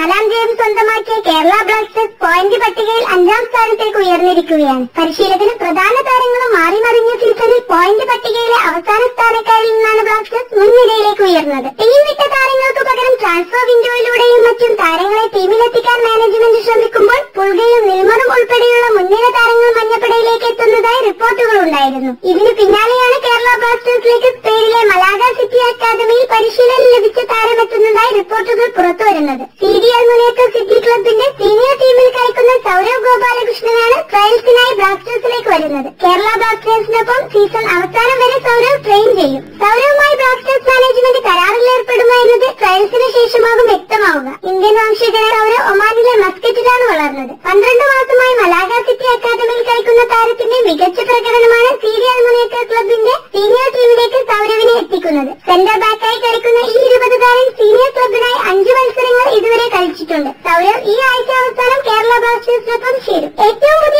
നാലാം ജയം സ്വന്തമാക്കിയ കേരള ബ്ലാസ്റ്റേഴ്സ് പോയിന്റ് പട്ടികയിൽ അഞ്ചാം സ്ഥാനത്തേക്ക് ഉയർന്നിരിക്കുകയാണ് പരിശീലകനും പ്രധാന താരങ്ങളും മാറി മറിഞ്ഞ സീസണിൽ പോയിന്റ് പട്ടികയിലെ അവസാന സ്ഥാനക്കാരിൽ നിന്നാണ് ബ്ലാസ്റ്റേഴ്സ് മുൻനിരയിലേക്ക് ഉയർന്നത് ടീം വിട്ട താരങ്ങൾക്ക് പകരം ട്രാൻസ്ഫർ വിൻഡോയിലൂടെയും മറ്റും താരങ്ങളെ ടീമിലെത്തിക്കാൻ മാനേജ്മെന്റ് ശ്രമിക്കുമ്പോൾ പുൽഗയും നിൽമറും ഉൾപ്പെടെയുള്ള മുൻനിര താരങ്ങൾ മഞ്ഞപ്പടയിലേക്ക് എത്തുന്നതായി റിപ്പോർട്ടുകൾ ഉണ്ടായിരുന്നു ഇതിന് പിന്നാലെയാണ് കേരള ബ്ലാസ്റ്റേഴ്സിലേക്ക് സ്പെയിനിലെ മലാഗ സിറ്റി അക്കാദമിയിൽ പരിശീലനം ലഭിച്ച താരമെത്തുന്നതായി റിപ്പോർട്ടുകൾ പുറത്തുവരുന്നത് സി ഡി എൽ മുനേക്കർ സിറ്റി ക്ലബിന്റെ സീനിയർ ടീമിൽ കളിക്കുന്ന സൗരവ് ഗോപാലകൃഷ്ണനാണ് ട്രയൽസിനായി ബ്ലാസ്റ്റേഴ്സിലേക്ക് വരുന്നത് കേരള ബ്ലാസ്റ്റേഴ്സിനൊപ്പം സീസൺ അവസാനം വരെ സൗരവ് ട്രെയിൻ ചെയ്യും സൗരവുമായി ബ്ലാസ്റ്റേഴ്സ് മാനേജ്മെന്റ് കരാറിൽ ഏർപ്പെടുമോ എന്നത് ട്രയൽസിന് ശേഷമാകും വ്യക്തമാവുക ഇന്ത്യൻ വംശജനായ സൗരവ് ഒമാനിലെ മസ്കറ്റിലാണ് വളർന്നത് പന്ത്രണ്ട് മാസമായി മലാഗ സിറ്റി അക്കാദമിയിൽ കളിക്കുന്ന താരത്തിന്റെ മികച്ച പ്രകടനമാണ് സീരിയൽ മുനേക്കർ ക്ലബിന്റെ സീനിയർ ടീമിലേക്ക് സൗരവിനെ എത്തിക്കുന്നത് സെന്റർ ബാക്കായി കളിക്കുന്ന ഈ ഇരുപതുകാരൻ സീനിയർ ക്ലബിനായി അഞ്ച് മത്സരങ്ങൾ ഇതുവരെ കളിച്ചിട്ടുണ്ട് സൗരവ് ഈ ആഴ്ച അവസാനം കേരള ബ്ലാസ്റ്റേഴ്സിനൊപ്പം ചേരും ഏറ്റവും പുതിയ